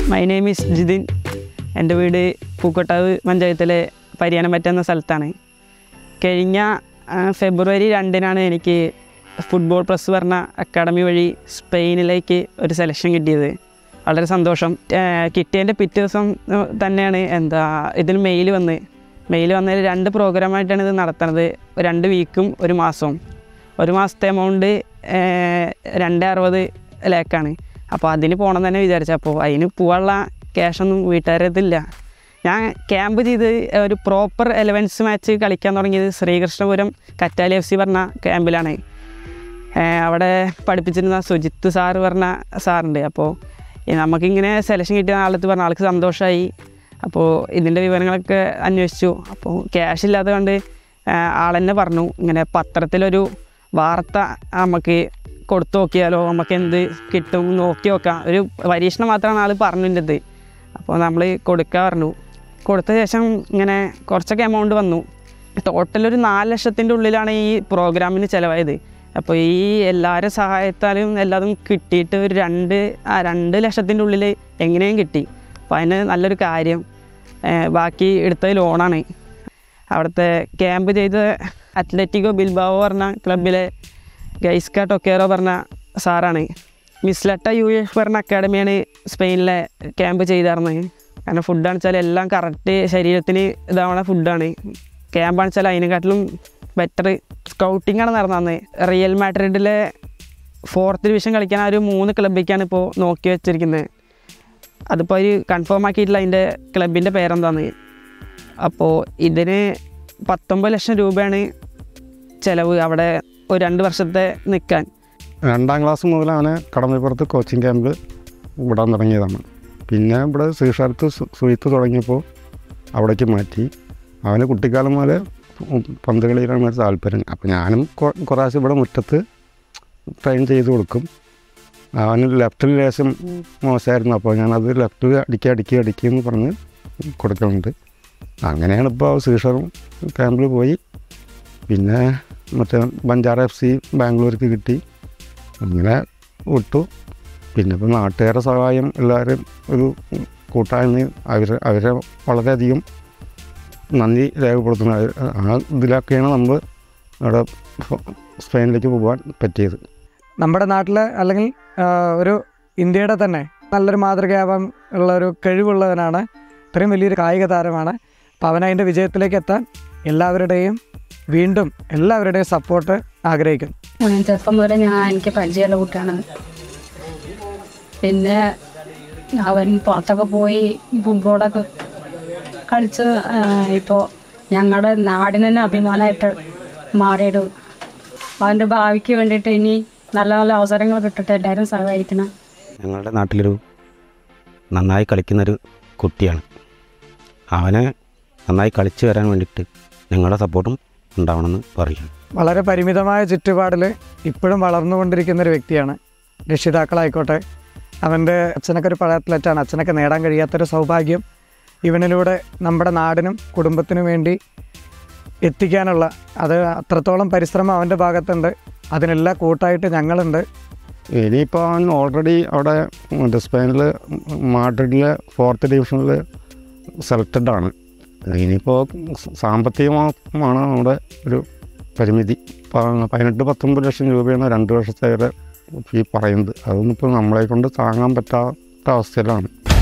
my name is Jithin എൻ്റെ വീട് പൂക്കോട്ടാവ് പഞ്ചായത്തിലെ പരിയാനമറ്റ എന്ന സ്ഥലത്താണ് കഴിഞ്ഞ ആ, ഫെബ്രുവരി രണ്ടിനാണ് എനിക്ക് ഫുട്ബോൾ പ്ലസ് പറഞ്ഞ അക്കാഡമി വഴി സ്പെയിനിലേക്ക് ഒരു സെലക്ഷൻ കിട്ടിയത് വളരെ സന്തോഷം ആ, കിട്ടിയതിൻ്റെ പിറ്റേ ദിവസം ആ, തന്നെയാണ് എന്താ ഇതിന് മെയിൽ വന്ന് മെയിൽ വന്നതിൽ രണ്ട് പ്രോഗ്രാമായിട്ടാണ് ഇത് നടത്തുന്നത് രണ്ട് വീക്കും ഒരു മാസവും ഒരു മാസത്തെ എമൗണ്ട് രണ്ട് അറുപത് ലേക്കാണ് അപ്പോൾ അതിന് പോകണം തന്നെ വിചാരിച്ചു അപ്പോൾ അതിന് പോകാനുള്ള ക്യാഷൊന്നും വീട്ടുകാരതില്ല ഞാൻ ക്യാമ്പ് ചെയ്ത് ഒരു പ്രോപ്പർ എലവൻസ് മാച്ച് കളിക്കാൻ തുടങ്ങിയത് ശ്രീകൃഷ്ണപുരം കറ്റാലി എഫ് സി പറഞ്ഞ ക്യാമ്പിലാണ് ഏഹ് അവിടെ പഠിപ്പിച്ചിരുന്ന സുജിത്ത് സാറ് പറഞ്ഞ സാറുണ്ട് അപ്പോൾ ഈ നമുക്കിങ്ങനെ സെലക്ഷൻ കിട്ടിയ ആളത്ത് പറഞ്ഞ ആൾക്ക് സന്തോഷമായി അപ്പോൾ ഇതിൻ്റെ വിവരങ്ങളൊക്കെ അന്വേഷിച്ചു അപ്പോൾ ക്യാഷ് ഇല്ലാതെ കൊണ്ട് ആളെന്നെ പറഞ്ഞു ഇങ്ങനെ പത്രത്തിലൊരു വാർത്ത നമുക്ക് കൊടുത്തു നോക്കിയാലോ നമുക്ക് എന്ത് കിട്ടും നോക്കി നോക്കാം ഒരു പരീക്ഷണം മാത്രമാണ് ആൾ പറഞ്ഞിൻ്റെത് അപ്പോൾ നമ്മൾ കൊടുക്കാൻ പറഞ്ഞു കൊടുത്ത ശേഷം ഇങ്ങനെ കുറച്ചൊക്കെ എമൗണ്ട് വന്നു ടോട്ടൽ ഒരു നാല് ലക്ഷത്തിൻ്റെ ഉള്ളിലാണ് ഈ പ്രോഗ്രാമിന് ചിലവായത് അപ്പോൾ ഈ എല്ലാവരുടെ സഹായത്താലും എല്ലാതും കിട്ടിയിട്ട് ഒരു രണ്ട് ആ രണ്ട് ലക്ഷത്തിൻ്റെ ഉള്ളിൽ എങ്ങനെയും കിട്ടി അപ്പോൾ അതിന് നല്ലൊരു കാര്യം ഏഹ് ബാക്കി എടുത്തത് ലോണാണ് അവിടുത്തെ ക്യാമ്പ് ചെയ്ത അത്ലറ്റിക്കോ ബിൽബാവോ പറഞ്ഞ ക്ലബിലെ ഗൈസ്ക ടൊക്കേറോ പറഞ്ഞ സാറാണ് മിസ്ലട്ട യു എഫ് പറഞ്ഞ അക്കാഡമിയാണ് സ്പെയിനിലെ ക്യാമ്പ് ചെയ്തിരുന്നത് കാരണം ഫുഡാണെന്ന് വെച്ചാൽ എല്ലാം കറക്റ്റ് ശരീരത്തിന് ഇതാവണ ഫുഡാണ് ക്യാമ്പാണെന്ന് വെച്ചാൽ അതിനെക്കാട്ടിലും ബെറ്റർ സ്കൗട്ടിങ്ങാണ് നടന്നത് റിയൽ മാഡ്രിഡിലെ ഫോർത്ത് ഡിവിഷൻ കളിക്കാൻ ആ ഒരു മൂന്ന് ക്ലബിലേക്കാണ് ഇപ്പോൾ നോക്കി വെച്ചിരിക്കുന്നത് അതിപ്പോൾ ഒരു കൺഫേം ആക്കിയിട്ടില്ല അതിൻ്റെ ക്ലബിൻ്റെ പേരെന്താന്ന് അപ്പോൾ ഇതിന് പത്തൊമ്പത് ലക്ഷം രൂപയാണ് ചിലവ് അവിടെ ഒരു രണ്ട് വർഷത്തെ നിൽക്കാൻ രണ്ടാം ക്ലാസ് മുതലാണ് കടമപ്പുറത്ത് കോച്ചിങ് ക്യാമ്പിൽ വിടാൻ തുടങ്ങിയതാണ് പിന്നെ ഇവിടെ ശ്രീഷാരത്ത് സുഹിത്ത് തുടങ്ങിയപ്പോൾ അവിടേക്ക് മാറ്റി അവന് കുട്ടിക്കാലം മുതൽ പന്ത് കളിയിലാണ് ഒരു താല്പര്യം അപ്പോൾ ഞാനും കൊ- കുറേശ്ശെ ഇവിടെ മുറ്റത്ത് ട്രെയിൻ ചെയ്ത് കൊടുക്കും അവന് ലെഫ്റ്റിൽ ലേശം മോശമായിരുന്നു അപ്പോൾ ഞാനത് ലെഫ്റ്റിൽ അടിക്കുക അടിക്കുക അടിക്കുക എന്ന് പറഞ്ഞ് കൊടുക്കുന്നുണ്ട് അങ്ങനെയാണ് ഇപ്പോൾ ശ്രീഷറും ക്യാമ്പിൽ പോയി പിന്നെ മറ്റേ ബഞ്ചാറ എഫ് സി ബാംഗ്ലൂർക്ക് കിട്ടി അങ്ങനെ വിട്ടു പിന്നെ ഇപ്പോൾ നാട്ടുകാരുടെ സഹായം എല്ലാവരും ഒരു കൂട്ടായ്മയും അവർ അവരെ വളരെയധികം നന്ദി രേഖപ്പെടുത്തുന്നു അത് ആ ഇതിലൊക്കെയാണ് നമ്മൾ അവിടെ ഫ- സ്പെയിനിലേക്ക് പോകാൻ പറ്റിയത് നമ്മുടെ നാട്ടിൽ അല്ലെങ്കിൽ ആ, ഒരു ഇന്ത്യയുടെ തന്നെ നല്ലൊരു മാതൃകയാവാൻ ഉള്ള ഒരു കഴിവുള്ളവനാണ് ഇത്രയും വലിയൊരു കായിക താരമാണ് അപ്പോൾ അവൻ അതിൻ്റെ വിജയത്തിലേക്ക് എത്താൻ എല്ലാവരുടെയും വീണ്ടും എല്ലാവരുടെയും സപ്പോർട്ട് ആഗ്രഹിക്കുന്നു ഞാൻ ചെറുപ്പം മുതലേ ഞാൻ എനിക്ക് പരിചയമുള്ള കുട്ടിയാണ് പിന്നെ അവൻ പുറത്തൊക്കെ പോയി ഫുട്ബോളൊക്കെ കളിച്ച് ഇപ്പോൾ ഞങ്ങളുടെ നാടിന് തന്നെ അഭിമാനമായിട്ട് മാറിയത് അവൻ്റെ ഭാവിക്ക് വേണ്ടിയിട്ട് ഇനി നല്ല നല്ല അവസരങ്ങൾ കിട്ടട്ടെ എല്ലാവരും സഹകരിക്കണം ഞങ്ങളുടെ നാട്ടിലൊരു നന്നായി കളിക്കുന്നൊരു കുട്ടിയാണ് അവനെ നന്നായി കളിച്ചു വരാൻ വേണ്ടിയിട്ട് ഞങ്ങളുടെ സപ്പോർട്ടും ഉണ്ടാവണമെന്ന് പറയുന്നു വളരെ പരിമിതമായ ചുറ്റുപാടിൽ ഇപ്പോഴും വളർന്നുകൊണ്ടിരിക്കുന്ന ഒരു വ്യക്തിയാണ് രക്ഷിതാക്കളായിക്കോട്ടെ അവൻ്റെ അച്ഛനൊക്കെ ഒരു പഴയ അത്ലറ്റാണ് അച്ഛനൊക്കെ നേടാൻ കഴിയാത്തൊരു സൗഭാഗ്യം ഇവനിലൂടെ നമ്മുടെ നാടിനും കുടുംബത്തിനും വേണ്ടി എത്തിക്കാനുള്ള അത് അത്രത്തോളം പരിശ്രമം അവൻ്റെ ഭാഗത്തുണ്ട് അതിനെല്ലാം കൂട്ടായിട്ട് ഞങ്ങളുണ്ട് ഇനിയിപ്പോൾ അവൻ ഓൾറെഡി അവിടെ മറ്റേ സ്പെയിനിൽ മാഡ്രിഡിലെ ഫോർത്ത് ഡിവിഷനിൽ സെലക്റ്റഡ് ആണ് ഇനിയിപ്പോൾ സാമ്പത്തികമാണ് നമ്മുടെ ഒരു പരിമിതി പ- പതിനെട്ട് പത്തൊമ്പത് ലക്ഷം രൂപയാണ് രണ്ട് വർഷത്തെ ഫീ പറയുന്നത് അതൊന്നും ഇപ്പോൾ നമ്മളെ കൊണ്ട് താങ്ങാൻ പറ്റാത്ത അവസ്ഥയിലാണ്